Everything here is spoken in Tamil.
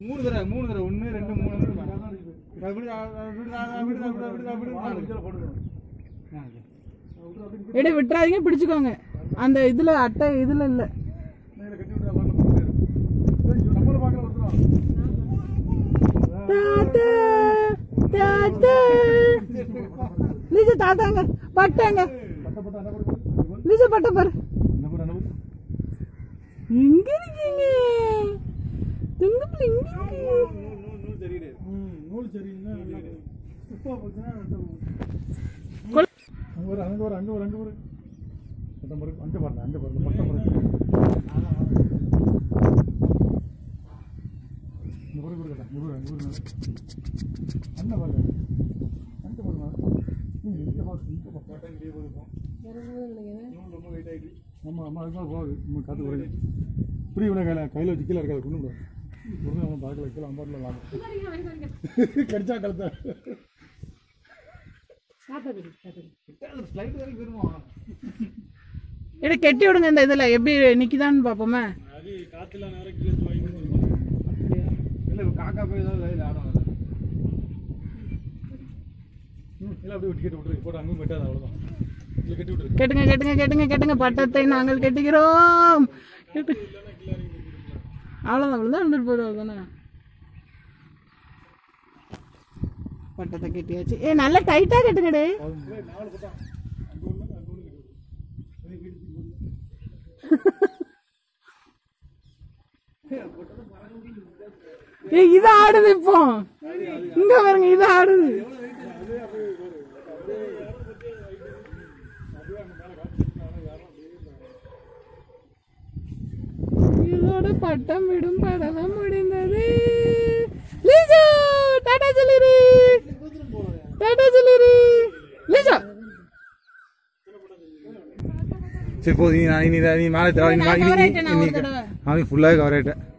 மூணு தடவை மூணு தடவை ஒன்று ரெண்டு மூணு அப்படி அப்படி அப்படி அப்படி அப்படி அப்படி எடை விட்டுறாதீங்க பிடிச்சுக்கோங்க அந்த இதுல அட்டை இதுல இல்ல தாத்தா தாத்தா லிஜு தாத்தாங்க பட்டாங்க லிஜு பட்ட பாரு எங்க இருக்கீங்க துங்க பிள்ளைங்க நூல் சரியில்லை உப்பா போச்சுன்னா கொல்- அங்க ஒரு அங்க ஒரு அங்க ஒரு அங்க ஒரு பட்டம் பாரு அங்க பாருங்க அங்க பாருங்க பட்டம் பாருங்க இந்த பாரு கொடுக்கட்டா இங்க பாரு இங்க பாரு அண்ணன் பாருங்க அங்க பாருங்க ம், இங்க பாரு இங்க பாரு பட்டம் இங்கே போயிருக்கும் நூல் ரொம்ப வெயிட் ஆயிடுச்சு ஆமா ஆமா அதுதான் போகுது நம்ம காத்து குறைங்க இப்படி இவனை கையில கையில வச்சு கீழே இருக்காது கொண்டு விடும் ஒன்றும் அவன் பார்க்கல கீழே அம்பாட்டில் லாபம் கடிச்சா கழுத்தா ஸ்லைட் வரைக்கும் வருமா எடை கெட்டி விடுங்க இந்த இதுல எப்படி நிக்குதான்னு பாப்போமே அது காத்துல நேரம் கீழே வாங்கி இல்லை காக்கா போய் ஏதாவது லைவில் ஆடும் இல்லை அப்படியே விட்டு கட்டி விட்டுருக்கு போட்டு அங்கேயும் வெட்டாது அவ்வளோதான் இல்லை கட்டி விட்டுருக்கு கேட்டுங்க கேட்டுங்க கேட்டுங்க கேட்டுங்க பட்டத்தை நாங்கள் கெட்டுகிறோம் கேட்டு அவ்வளோதான் அவ்வளோதான் வந்துட்டு போயிடும் அவ்வளோதானே பட்டத்தை கெட்டியாச்சு ஏ நல்லா டைட்டாக கட்டுங்கடே நாலு பட்டம் அங்கே ஒன்று அங்கே ஒன்று ஏ இது ஆடுது இப்போ இங்க பாருங்க இது ஆடுது இதோட பட்டம் விடும் படலம் முடிந்தது லீசா டாடா சொல்லிரு டாடா சொல்லிரு லீசா சரி போதும் நீ நான் நீ நீ மேலே நான் cover ஆயிட்டேன் நான் ஒரு தடவை. அவன் ஃபுல்லாக கவர் ஆகிட்டேன்